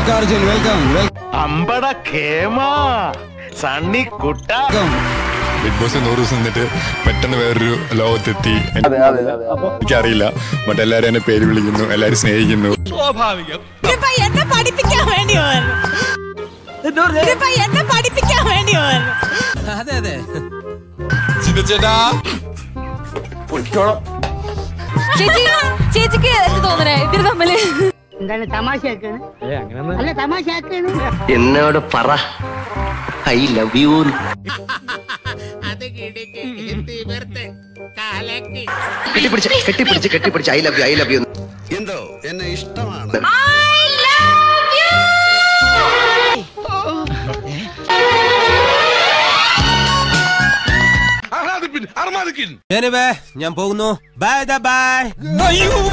Arjun welcome അമ്പട കേമ Sunny കുട്ട വെൽക്കം ബിഗ് ബോസ് നൂറ് ദിവസം നിന്നിട്ട് പെട്ടെന്ന് വേറൊരു ലോകത്തെത്തി എനിക്കറിയില്ല ബട്ട് എല്ലാരും എന്നെ പേര് വിളിക്കുന്നു എല്ലാരും സ്നേഹിക്കുന്നു ഇതിപ്പോ എന്നെ പഠിപ്പിക്കാൻ വേണ്ടി വന്നു ഇതിപ്പോ എന്നെ പഠിപ്പിക്കാൻ വേണ്ടി വന്നു ചേച്ചി ചേച്ചിക്ക് എന്ത് തോന്നണേ ഇവര് തമ്മില് എന്താണ് തമാശയാക്കാണ് അല്ല തമാശയാക്കാണ് എന്നോട് പറ ഐ ലവ് യു കെട്ടിപ്പിടിച്ച് കെട്ടിപ്പിടിച്ച് കെട്ടിപ്പിടിച്ച് I love you I love you എന്തോ എന്നെ ഇഷ്ടമാണ് ഞാൻ പോകുന്നു ബൈ ബൈ